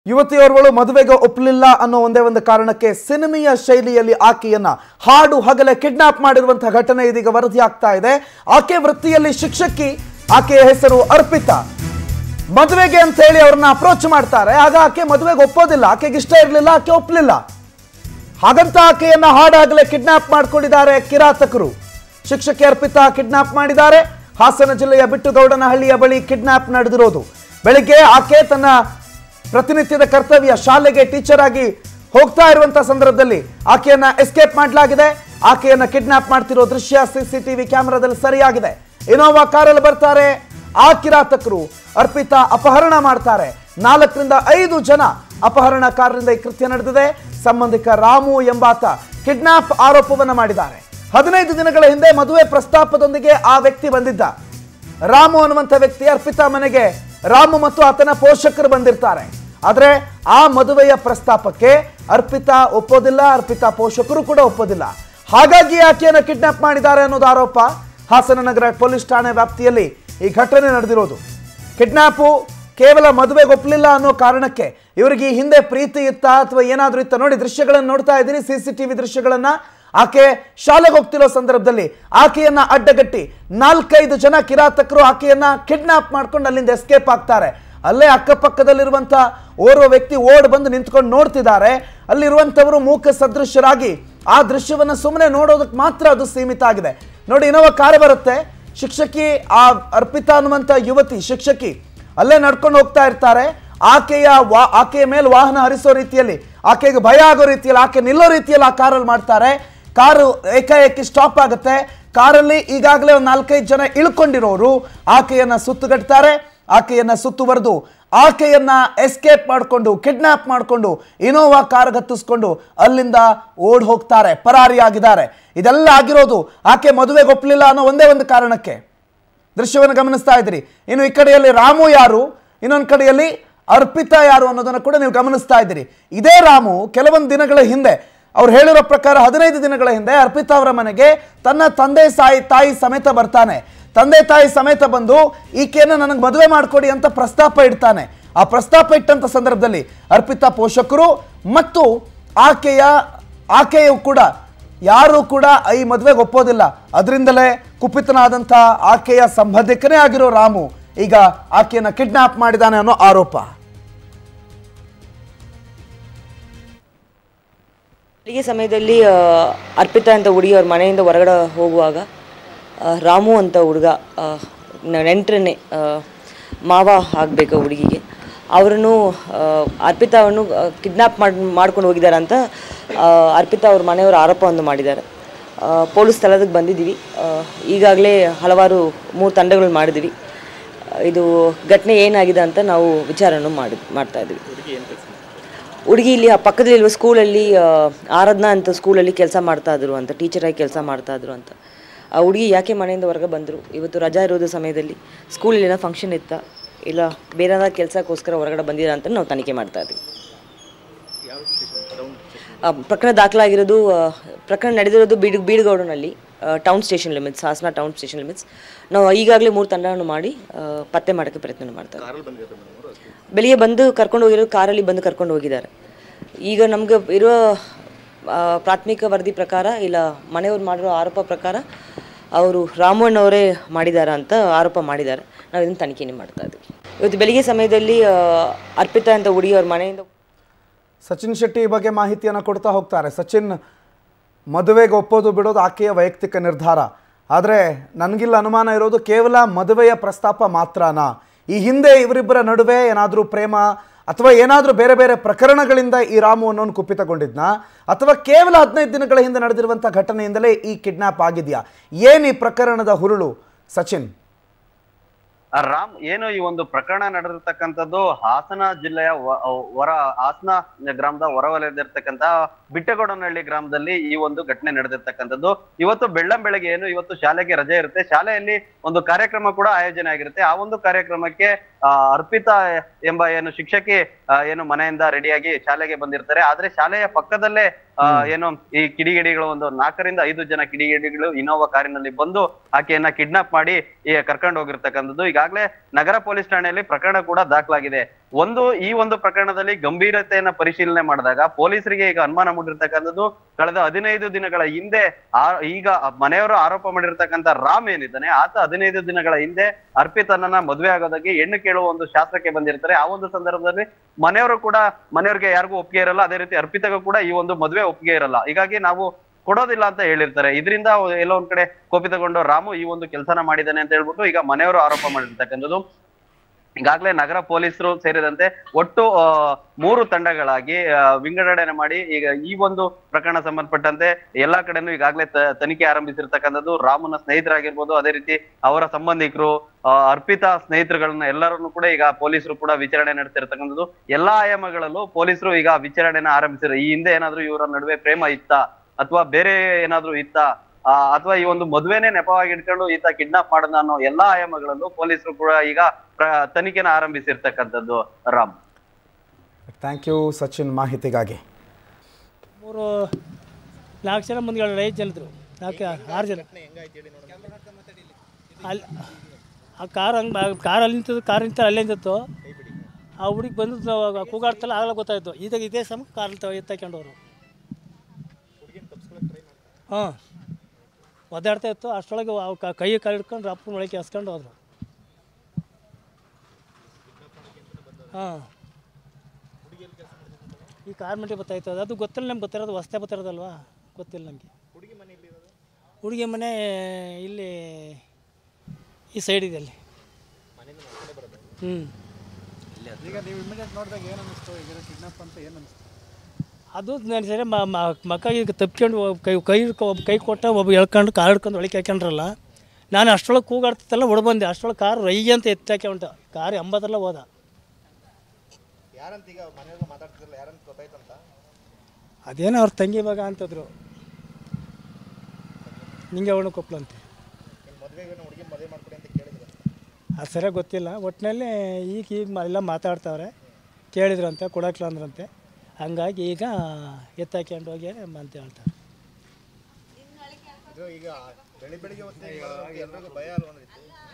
ಯುವತಿಯೋರ್ವಳು ಮದುವೆಗೆ ಒಪ್ಪಲಿಲ್ಲ ಅನ್ನೋ ಒಂದೇ ಒಂದು ಕಾರಣಕ್ಕೆ ಸಿನಿಮೆಯ ಶೈಲಿಯಲ್ಲಿ ಆಕೆಯನ್ನ ಹಾಡು ಹಗಲೆ ಕಿಡ್ನಾಪ್ ಮಾಡಿರುವಂತಹ ಘಟನೆ ಇದೀಗ ವರದಿ ಆಗ್ತಾ ಇದೆ ಆಕೆ ವೃತ್ತಿಯಲ್ಲಿ ಶಿಕ್ಷಕಿ ಆಕೆಯ ಹೆಸರು ಅರ್ಪಿತಾ ಮದುವೆಗೆ ಅಂತ ಹೇಳಿ ಅವ್ರನ್ನ ಅಪ್ರೋಚ್ ಮಾಡ್ತಾರೆ ಆಗ ಆಕೆ ಮದುವೆಗೆ ಒಪ್ಪೋದಿಲ್ಲ ಆಕೆಗೆ ಇಷ್ಟ ಇರಲಿಲ್ಲ ಆಕೆ ಒಪ್ಪಲಿಲ್ಲ ಹಾಗಂತ ಆಕೆಯನ್ನ ಹಾಡಾಗಲೇ ಕಿಡ್ನಾಪ್ ಮಾಡ್ಕೊಂಡಿದ್ದಾರೆ ಕಿರಾತಕರು ಶಿಕ್ಷಕಿ ಅರ್ಪಿತಾ ಕಿಡ್ನಾಪ್ ಮಾಡಿದ್ದಾರೆ ಹಾಸನ ಜಿಲ್ಲೆಯ ಬಿಟ್ಟುಗೌಡನಹಳ್ಳಿಯ ಬಳಿ ಕಿಡ್ನಾಪ್ ನಡೆದಿರೋದು ಬೆಳಿಗ್ಗೆ ಆಕೆ ತನ್ನ ಪ್ರತಿನಿತ್ಯದ ಕರ್ತವ್ಯ ಶಾಲೆಗೆ ಟೀಚರ್ ಆಗಿ ಹೋಗ್ತಾ ಇರುವಂತಹ ಸಂದರ್ಭದಲ್ಲಿ ಆಕೆಯನ್ನ ಎಸ್ಕೇಪ್ ಮಾಡಲಾಗಿದೆ ಆಕೆಯನ್ನ ಕಿಡ್ನಾಪ್ ಮಾಡ್ತಿರೋ ದೃಶ್ಯ ಸಿಸಿಟಿವಿ ಕ್ಯಾಮೆರಾದಲ್ಲಿ ಸರಿಯಾಗಿದೆ ಇನೋವಾ ಕಾರಲ್ಲಿ ಬರ್ತಾರೆ ಆ ಕಿರಾತಕರು ಅರ್ಪಿತಾ ಅಪಹರಣ ಮಾಡ್ತಾರೆ ನಾಲ್ಕರಿಂದ ಐದು ಜನ ಅಪಹರಣಕಾರರಿಂದ ಈ ಕೃತ್ಯ ನಡೆದಿದೆ ಸಂಬಂಧಿಕ ರಾಮು ಎಂಬಾತ ಕಿಡ್ನಾಪ್ ಆರೋಪವನ್ನ ಮಾಡಿದ್ದಾರೆ ಹದಿನೈದು ದಿನಗಳ ಹಿಂದೆ ಮದುವೆ ಪ್ರಸ್ತಾಪದೊಂದಿಗೆ ಆ ವ್ಯಕ್ತಿ ಬಂದಿದ್ದ ರಾಮು ಅನ್ನುವಂಥ ವ್ಯಕ್ತಿ ಅರ್ಪಿತಾ ಮನೆಗೆ ರಾಮು ಮತ್ತು ಆತನ ಪೋಷಕರು ಬಂದಿರ್ತಾರೆ ಆದ್ರೆ ಆ ಮದುವೆಯ ಪ್ರಸ್ತಾಪಕ್ಕೆ ಅರ್ಪಿತಾ ಒಪ್ಪೋದಿಲ್ಲ ಅರ್ಪಿತಾ ಪೋಷಕರು ಕೂಡ ಒಪ್ಪೋದಿಲ್ಲ ಹಾಗಾಗಿ ಆಕೆಯನ್ನು ಕಿಡ್ನಾಪ್ ಮಾಡಿದ್ದಾರೆ ಅನ್ನೋದು ಆರೋಪ ಹಾಸನ ನಗರ ಪೊಲೀಸ್ ಠಾಣೆ ವ್ಯಾಪ್ತಿಯಲ್ಲಿ ಈ ಘಟನೆ ನಡೆದಿರೋದು ಕಿಡ್ನಾಪು ಕೇವಲ ಮದುವೆಗೆ ಒಪ್ಪಲಿಲ್ಲ ಅನ್ನೋ ಕಾರಣಕ್ಕೆ ಇವರಿಗೆ ಈ ಹಿಂದೆ ಪ್ರೀತಿ ಇತ್ತ ಅಥವಾ ಏನಾದ್ರೂ ಇತ್ತ ನೋಡಿ ದೃಶ್ಯಗಳನ್ನು ನೋಡ್ತಾ ಇದ್ದೀರಿ ಸಿ ಸಿ ಟಿವಿ ದೃಶ್ಯಗಳನ್ನ ಆಕೆ ಶಾಲೆಗೆ ಹೋಗ್ತಿರೋ ಸಂದರ್ಭದಲ್ಲಿ ಆಕೆಯನ್ನ ಅಡ್ಡಗಟ್ಟಿ ನಾಲ್ಕೈದು ಜನ ಕಿರಾತಕರು ಆಕೆಯನ್ನ ಕಿಡ್ನಾಪ್ ಮಾಡ್ಕೊಂಡು ಅಲ್ಲಿಂದ ಎಸ್ಕೇಪ್ ಆಗ್ತಾರೆ ಅಲ್ಲೇ ಅಕ್ಕಪಕ್ಕದಲ್ಲಿರುವಂತ ಓರ್ವ ವ್ಯಕ್ತಿ ಓಡ್ ಬಂದು ನಿಂತ್ಕೊಂಡು ನೋಡ್ತಿದ್ದಾರೆ ಅಲ್ಲಿರುವಂತವರು ಮೂಕ ಸದೃಶ್ಯರಾಗಿ ಆ ದೃಶ್ಯವನ್ನ ಸುಮ್ಮನೆ ನೋಡೋದಕ್ಕೆ ಮಾತ್ರ ಅದು ಸೀಮಿತ ಆಗಿದೆ ನೋಡಿ ಇನ್ನೊಬ್ಬ ಕಾರ್ ಬರುತ್ತೆ ಶಿಕ್ಷಕಿ ಆ ಅರ್ಪಿತಾ ಅನ್ನುವಂಥ ಯುವತಿ ಶಿಕ್ಷಕಿ ಅಲ್ಲೇ ನಡ್ಕೊಂಡು ಹೋಗ್ತಾ ಇರ್ತಾರೆ ಆಕೆಯ ವಾ ಆಕೆಯ ಮೇಲೆ ವಾಹನ ಹರಿಸೋ ರೀತಿಯಲ್ಲಿ ಆಕೆಗೆ ಭಯ ಆಗೋ ರೀತಿಯಲ್ಲಿ ಆಕೆ ನಿಲ್ಲೋ ರೀತಿಯಲ್ಲಿ ಆ ಕಾರಲ್ಲಿ ಮಾಡ್ತಾರೆ ಕಾರು ಏಕಾಏಕಿ ಸ್ಟಾಪ್ ಆಗುತ್ತೆ ಕಾರಲ್ಲಿ ಈಗಾಗಲೇ ಒಂದು ನಾಲ್ಕೈದು ಜನ ಇಳ್ಕೊಂಡಿರೋರು ಆಕೆಯನ್ನ ಸುತ್ತುಗಟ್ತಾರೆ ಆಕೆಯನ್ನ ಸುತ್ತುವರೆದು ಆಕೆಯನ್ನ ಎಸ್ಕೇಪ್ ಮಾಡಿಕೊಂಡು ಕಿಡ್ನಾಪ್ ಮಾಡಿಕೊಂಡು ಇನೋವಾ ಕಾರ್ ಹತ್ತಿಸ್ಕೊಂಡು ಅಲ್ಲಿಂದ ಓಡ್ ಹೋಗ್ತಾರೆ ಪರಾರಿಯಾಗಿದ್ದಾರೆ ಇದೆಲ್ಲ ಆಗಿರೋದು ಆಕೆ ಮದುವೆಗೆ ಒಪ್ಪಲಿಲ್ಲ ಅನ್ನೋ ಒಂದೇ ಒಂದು ಕಾರಣಕ್ಕೆ ದೃಶ್ಯವನ್ನು ಗಮನಿಸ್ತಾ ಇದ್ದೀರಿ ಇನ್ನು ಈ ಕಡೆಯಲ್ಲಿ ರಾಮು ಯಾರು ಇನ್ನೊಂದು ಕಡೆಯಲ್ಲಿ ಅರ್ಪಿತಾ ಯಾರು ಅನ್ನೋದನ್ನು ಕೂಡ ನೀವು ಗಮನಿಸ್ತಾ ಇದ್ದೀರಿ ಇದೇ ರಾಮು ಕೆಲವೊಂದು ದಿನಗಳ ಹಿಂದೆ ಅವ್ರು ಹೇಳಿರೋ ಪ್ರಕಾರ ಹದಿನೈದು ದಿನಗಳ ಹಿಂದೆ ಅರ್ಪಿತಾ ಅವರ ಮನೆಗೆ ತನ್ನ ತಂದೆ ಸಾಯಿ ತಾಯಿ ಸಮೇತ ಬರ್ತಾನೆ ತಂದೆ ತಾಯಿ ಸಮೇತ ಬಂದು ಈಕೆಯನ್ನು ನನಗೆ ಮದುವೆ ಮಾಡಿಕೊಡಿ ಅಂತ ಪ್ರಸ್ತಾಪ ಇಡ್ತಾನೆ ಆ ಪ್ರಸ್ತಾಪ ಇಟ್ಟಂತ ಸಂದರ್ಭದಲ್ಲಿ ಅರ್ಪಿತಾ ಪೋಷಕರು ಮತ್ತು ಆಕೆಯ ಆಕೆಯು ಕೂಡ ಯಾರು ಕೂಡ ಈ ಮದುವೆಗೆ ಒಪ್ಪೋದಿಲ್ಲ ಅದರಿಂದಲೇ ಕುಪಿತನಾದಂಥ ಆಕೆಯ ಸಂಬಂಧಿಕನೇ ಆಗಿರೋ ರಾಮು ಈಗ ಆಕೆಯನ್ನ ಕಿಡ್ನಾಪ್ ಮಾಡಿದಾನೆ ಅನ್ನೋ ಆರೋಪ ಬೆಳಿಗ್ಗೆ ಸಮಯದಲ್ಲಿ ಆ, ಅರ್ಪಿತಾ ಅಂತ ಹುಡುಗಿ ಅವ್ರ ಮನೆಯಿಂದ ಹೊರಗಡೆ ಹೋಗುವಾಗ ಆ, ರಾಮು ಅಂತ ಹುಡುಗ ನೆಂಟ್ರನ್ನೇ ಮಾವ ಆಗಬೇಕು ಹುಡುಗಿಗೆ ಅವರನ್ನು ಅರ್ಪಿತಾವನ್ನು ಕಿಡ್ನಾಪ್ ಮಾಡಿ ಮಾಡ್ಕೊಂಡು ಹೋಗಿದ್ದಾರೆ ಅಂತ ಆ, ಅರ್ಪಿತಾ ಅವ್ರ ಮನೆಯವರು ಆರೋಪವನ್ನು ಮಾಡಿದ್ದಾರೆ ಆ, ಪೊಲೀಸ್ ಸ್ಥಳದಕ್ಕೆ ಬಂದಿದ್ದೀವಿ ಈಗಾಗಲೇ ಹಲವಾರು ಮೂರು ತಂಡಗಳು ಮಾಡಿದ್ದೀವಿ ಆ, ಇದು ಘಟನೆ ಏನಾಗಿದೆ ಅಂತ ನಾವು ವಿಚಾರಣೆ ಮಾಡಿ ಮಾಡ್ತಾ ಇದ್ದೀವಿ ಹುಡುಗಿ ಇಲ್ಲಿ ಆ ಪಕ್ಕದಲ್ಲಿರುವ ಸ್ಕೂಲಲ್ಲಿ ಆ, ಆರಾಧನಾ ಅಂತ ಸ್ಕೂಲಲ್ಲಿ ಕೆಲಸ ಮಾಡ್ತಾ ಇದ್ರು ಅಂತ ಟೀಚರಾಗಿ ಕೆಲಸ ಮಾಡ್ತಾ ಇದ್ರು ಅಂತ ಆ ಹುಡುಗಿ ಯಾಕೆ ಮನೆಯಿಂದ ಹೊರಗೆ ಬಂದರು ಇವತ್ತು ರಜಾ ಇರೋದು ಸಮಯದಲ್ಲಿ ಸ್ಕೂಲಲ್ಲಿ ಏನೋ ಫಂಕ್ಷನ್ ಇತ್ತಾ ಇಲ್ಲ ಬೇರೆ ಏನಾದ್ರು ಕೆಲಸಕ್ಕೋಸ್ಕರ ಹೊರಗಡೆ ಬಂದಿರಾ ಅಂತ ನಾವು ತನಿಖೆ ಮಾಡ್ತಾ ಇದ್ವಿ ಆ, ಪ್ರಕರಣ ದಾಖಲಾಗಿರೋದು ಆ, ಪ್ರಕರಣ ನಡೆದಿರೋದು ಬೀಡ್ ಬೀಡ್ಗೌಡನಲ್ಲಿ town station limits Hassan town station limits ನಾವು ಈಗಾಗಲೇ ಮೂರು ತಂಡವನ್ನು ಮಾಡಿ ಆ, ಪತ್ತೆ ಮಾಡೋಕ್ಕೆ ಪ್ರಯತ್ನ ಮಾಡ್ತಾ ಇದ್ದೀವಿ ಬೆಳಿಗ್ಗೆ ಬಂದು ಕರ್ಕೊಂಡು ಹೋಗಿರೋ ಕಾರಲ್ಲಿ ಬಂದು ಕರ್ಕೊಂಡು ಹೋಗಿದ್ದಾರೆ ಈಗ ನಮ್ಗೆ ಇರೋ ಆ, ಪ್ರಾಥಮಿಕ ವರದಿ ಪ್ರಕಾರ ಇಲ್ಲ ಮನೆಯವ್ರು ಮಾಡಿರೋ ಆರೋಪ ಪ್ರಕಾರ ಅವರು ರಾಮಣ್ಣವರೇ ಮಾಡಿದ್ದಾರೆ ಅಂತ ಆರೋಪ ಮಾಡಿದ್ದಾರೆ ನಾವು ಇದನ್ನು ತನಿಖೆನೇ ಮಾಡ್ತಾ ಇದ್ದೀವಿ ಇವತ್ತು ಬೆಳಿಗ್ಗೆ ಸಮಯದಲ್ಲಿ ಆ, ಅರ್ಪಿತಾ ಅಂತ ಹುಡುಗಿ ಅವ್ರ ಮನೆಯಿಂದ ಸಚಿನ್ ಶೆಟ್ಟಿ ಈ ಬಗ್ಗೆ ಮಾಹಿತಿಯನ್ನು ಕೊಡ್ತಾ ಹೋಗ್ತಾರೆ ಸಚಿನ್ ಮದುವೆಗೆ ಒಪ್ಪೋದು ಬಿಡೋದು ಆಕೆಯ ವೈಯಕ್ತಿಕ ನಿರ್ಧಾರ ಆದರೆ ನನಗಿಲ್ಲ ಅನುಮಾನ ಇರೋದು ಕೇವಲ ಮದುವೆಯ ಪ್ರಸ್ತಾಪ ಮಾತ್ರನಾ ಈ ಹಿಂದೆ ಇವರಿಬ್ಬರ ನಡುವೆ ಏನಾದರೂ ಪ್ರೇಮ ಅಥವಾ ಏನಾದರೂ ಬೇರೆ ಬೇರೆ ಪ್ರಕರಣಗಳಿಂದ ಈ ರಾಮು ಅನ್ನೋನು ಕುಪಿತಗೊಂಡಿದ್ನಾ ಅಥವಾ ಕೇವಲ ಹದಿನೈದು ದಿನಗಳ ಹಿಂದೆ ನಡೆದಿರುವಂಥ ಘಟನೆಯಿಂದಲೇ ಈ ಕಿಡ್ನಾಪ್ ಆಗಿದೆಯಾ ಏನು ಈ ಪ್ರಕರಣದ ಹುರುಳು ಸಚಿನ್ ಆ ರಾಮ್ ಏನು ಈ ಒಂದು ಪ್ರಕರಣ ನಡೆದಿರ್ತಕ್ಕಂಥದ್ದು ಹಾಸನ ಜಿಲ್ಲೆಯ ವ- ಹೊರ ಹಾಸನ ಗ್ರಾಮದ ಹೊರವಲಯದಿರ್ತಕ್ಕಂಥ ಬಿಟ್ಟಗೌಡನಹಳ್ಳಿ ಗ್ರಾಮದಲ್ಲಿ ಈ ಒಂದು ಘಟನೆ ನಡೆದಿರ್ತಕ್ಕಂಥದ್ದು ಇವತ್ತು ಬೆಳ್ಳಂ ಬೆಳಗ್ಗೆ ಏನು ಇವತ್ತು ಶಾಲೆಗೆ ರಜೆ ಇರುತ್ತೆ ಶಾಲೆಯಲ್ಲಿ ಒಂದು ಕಾರ್ಯಕ್ರಮ ಕೂಡ ಆಯೋಜನೆ ಆಗಿರುತ್ತೆ ಆ ಒಂದು ಕಾರ್ಯಕ್ರಮಕ್ಕೆ ಆ, ಅರ್ಪಿತಾ ಎಂಬ ಏನು ಶಿಕ್ಷಕಿ ಆ, ಏನು ಮನೆಯಿಂದ ರೆಡಿಯಾಗಿ ಶಾಲೆಗೆ ಬಂದಿರ್ತಾರೆ ಆದ್ರೆ ಶಾಲೆಯ ಪಕ್ಕದಲ್ಲೇ ಆ, ಏನು ಈ ಕಿಡಿಗೇಡಿಗಳು ಒಂದು ನಾಲ್ಕರಿಂದ ಐದು ಜನ ಕಿಡಿಗೇಡಿಗಳು ಇನೋವಾ ಕಾರಿನಲ್ಲಿ ಬಂದು ಆಕೆಯನ್ನ ಕಿಡ್ನಾಪ್ ಮಾಡಿ ಈ ಕರ್ಕೊಂಡು ಹೋಗಿರ್ತಕ್ಕಂಥದ್ದು ಈಗ ಈಗಾಗಲೇ ನಗರ ಪೊಲೀಸ್ ಠಾಣೆಯಲ್ಲಿ ಪ್ರಕರಣ ಕೂಡ ದಾಖಲಾಗಿದೆ ಒಂದು ಈ ಒಂದು ಪ್ರಕರಣದಲ್ಲಿ ಗಂಭೀರತೆಯನ್ನ ಪರಿಶೀಲನೆ ಮಾಡಿದಾಗ ಪೊಲೀಸರಿಗೆ ಈಗ ಅನುಮಾನ ಮೂಡಿರ್ತಕ್ಕಂಥದ್ದು ಕಳೆದ ಹದಿನೈದು ದಿನಗಳ ಹಿಂದೆ ಆ- ಈಗ ಮನೆಯವರು ಆರೋಪ ಮಾಡಿರ್ತಕ್ಕಂಥ ರಾಮ್ ಏನಿದ್ದಾನೆ ಆತ ಹದಿನೈದು ದಿನಗಳ ಹಿಂದೆ ಅರ್ಪಿತನನ್ನ ಮದುವೆ ಆಗೋದಕ್ಕೆ ಹೆಣ್ಣು ಕೇಳುವ ಒಂದು ಶಾಸ್ತ್ರಕ್ಕೆ ಬಂದಿರ್ತಾರೆ ಆ ಒಂದು ಸಂದರ್ಭದಲ್ಲಿ ಮನೆಯವರು ಕೂಡ ಮನೆಯವ್ರಿಗೆ ಯಾರಿಗೂ ಒಪ್ಪಿಗೆ ಇರಲ್ಲ ಅದೇ ರೀತಿ ಅರ್ಪಿತಗೂ ಕೂಡ ಈ ಒಂದು ಮದುವೆ ಒಪ್ಪಿಗೆ ಇರಲ್ಲ ಹೀಗಾಗಿ ನಾವು ಕೊಡೋದಿಲ್ಲ ಅಂತ ಹೇಳಿರ್ತಾರೆ ಇದರಿಂದ ಎಲ್ಲೋ ಒಂದ್ ಕಡೆ ಕೋಪಿತಗೊಂಡು ರಾಮು ಈ ಒಂದು ಕೆಲಸನ ಮಾಡಿದ್ದಾನೆ ಅಂತ ಹೇಳ್ಬಿಟ್ಟು ಈಗ ಮನೆಯವರು ಆರೋಪ ಮಾಡಿರ್ತಕ್ಕಂಥದ್ದು ಈಗಾಗಲೇ ನಗರ ಪೊಲೀಸರು ಸೇರಿದಂತೆ ಒಟ್ಟು ಆ, ಮೂರು ತಂಡಗಳಾಗಿ ಆ, ವಿಂಗಡಣೆ ಮಾಡಿ ಈಗ ಈ ಒಂದು ಪ್ರಕರಣ ಸಂಬಂಧಪಟ್ಟಂತೆ ಎಲ್ಲಾ ಕಡೆನೂ ಈಗಾಗಲೇ ತ- ತನಿಖೆ ಆರಂಭಿಸಿರ್ತಕ್ಕಂಥದ್ದು ರಾಮನ ಸ್ನೇಹಿತರಾಗಿರ್ಬೋದು ಅದೇ ರೀತಿ ಅವರ ಸಂಬಂಧಿಕರು ಆ, ಅರ್ಪಿತಾ ಸ್ನೇಹಿತರುಗಳನ್ನ ಎಲ್ಲರನ್ನು ಕೂಡ ಈಗ ಪೊಲೀಸರು ಕೂಡ ವಿಚಾರಣೆ ನಡೆಸಿರ್ತಕ್ಕಂಥದ್ದು ಎಲ್ಲಾ ಆಯಾಮಗಳಲ್ಲೂ ಪೊಲೀಸರು ಈಗ ವಿಚಾರಣೆನ ಆರಂಭಿಸಿದ್ರು ಈ ಹಿಂದೆ ಏನಾದ್ರೂ ಇವರ ನಡುವೆ ಪ್ರೇಮ ಇತ್ತಾ ಅಥವಾ ಬೇರೆ ಏನಾದ್ರೂ ಇತ್ತಾ ಆ, ಅಥವಾ ಈ ಒಂದು ಮದುವೆನೇ ನೆಪವಾಗಿ ಇಟ್ಕೊಂಡು ಈತ ಕಿಡ್ನಾಪ್ ಮಾಡೋಣ ಅನ್ನೋ ಎಲ್ಲಾ ಆಯಾಮಗಳಲ್ಲೂ ಪೊಲೀಸರು ಕೂಡ ಈಗ ಪ್ರ- ತನಿಖೆನ ಆರಂಭಿಸಿರ್ತಕ್ಕಂಥದ್ದು ರಾಮ್ ಥ್ಯಾಂಕ್ ಯು ಸಚಿನ್ ಮಾಹಿತಿಗಾಗಿ ಮೂರು ನಾಲ್ಕು ಜನ ಮುಂದ್ಗಡೆ ಐದು ಜನ ಇದ್ರು ನಾಲ್ಕು ಆರು ಜನ ಅಲ್ಲಿ ಆ ಕಾರ್ ಹಂಗೆ ಕಾರ್ ಅಲ್ಲಿ ನಿಂತದ್ದು ಕಾರ್ ನಿಂತ ಅಲ್ಲೇ ನಿಂತಿತ್ತು ಆ ಹುಡುಗಿ ಬಂದು ಕೂಗಾಡ್ತಲ್ಲ ಆಗಲ್ಲ ಗೊತ್ತಾಯ್ತು ಇದಾಗ ಇದೇ ಸಮ ಕಾರ್ ಎತ್ತಕೊಂಡವರು ಹಾಂ ಒದ್ದಾಡ್ತಾ ಇತ್ತು ಅಷ್ಟರೊಳಗೆ ಅವು ಕ- ಕೈ ಕಾಲು ಹಿಡ್ಕೊಂಡು ಅಪ್ಪನ ಒಳಗೆ ಎಸ್ಕೊಂಡು ಹೋದ್ರು ಹಾಂ ಈ ಕಾರ್ಮೆಂಟಿಗೆ ಬರ್ತಾಯಿತ್ತು ಅದು ಗೊತ್ತಿಲ್ಲ ನಮ್ಗೆ ಗೊತ್ತಿರೋದು ಹೊಸ್ತೆ ಬರ್ತಿರೋದಲ್ವಾ ಗೊತ್ತಿಲ್ಲ ನಮಗೆ ಹುಡುಗಿ ಮನೆ ಇಲ್ಲಿ ಈ ಸೈಡ್ ಇದೆ ಅಲ್ಲಿ ಹ್ಞೂ ಈಗ ನೀವು ಇಮಿಡಿಯೇಟ್ ನೋಡಿದಾಗ ಏನು ಅನ್ನಿಸ್ತು ಈಗ ಕಿಡ್ನಾಪ್ ಅಂತ ಏನು ಅನ್ನಿಸ್ತು ಅದು ನಾನು ಸರಿ ಮಕ್ಕ ಈಗ ತಪ್ಕೊಂಡು ಕೈ ಕೈ ಹಿಡ್ಕೊ ಒಬ್ಬ ಕೈ ಕೊಟ್ಟ ಒಬ್ಬ ಎಳ್ಕೊಂಡು ಕಾರ್ ಹಿಡ್ಕೊಂಡು ಒಳಗೆ ಹಾಕ್ಕೊಂಡ್ರಲ್ಲ ನಾನು ಅಷ್ಟರೊಳಗೆ ಕೂಗಾಡ್ತಿತ್ತಲ್ಲ ಹೊಡ್ ಬಂದೆ ಅಷ್ಟರೊಳಗೆ ಕಾರ್ ರೈ ಅಂತ ಎತ್ತಾಕೆ ಉಂಟು ಕಾರ್ ಎಂಬತ್ತರಲ್ಲ ಹೋದ ಯಾರಂತ ಈಗ ಮನೆಯವ್ರಿಗೆ ಮಾತಾಡ್ತಿದ್ರಲ್ಲ ಯಾರಂತ ಗೊತ್ತಾಯ್ತಂತ ಅದೇನೋ ಅವ್ರ ತಂಗಿ ಮಗ ಅಂತಂದ್ರು ನಿಂಗೆ ಅವನು ಕೊಪ್ಲಂತೆ ನಿಮ್ಮ ಮದುವೆಗೆ ಹುಡುಗಿ ಮದುವೆ ಮಾಡ್ಕೊಡಿ ಅಂತ ಕೇಳಿದ್ರು ಅದು ಸರಿಯಾಗಿ ಗೊತ್ತಿಲ್ಲ ಒಟ್ಟಿನಲ್ಲಿ ಈಗ ಈಗ ಮ- ಎಲ್ಲ ಮಾತಾಡ್ತಾವ್ರೆ ಕೇಳಿದ್ರಂತೆ ಕೊಡಕ್ಲ ಅಂದ್ರಂತೆ ಹಂಗಾಗಿ ಈಗ ಎತ್ತಾಕೊಂಡು ಹೋಗಿ ಅಂತ ಹೇಳ್ತಾರೆ ಇದು ಈಗ ಬೆಳಿ ಬೆಳಿಗ್ಗೆ ಹೊತ್ತು ಎಲ್ರಿಗೂ ಭಯ ಅಲ್ವ ಒಂದು ರೀತಿ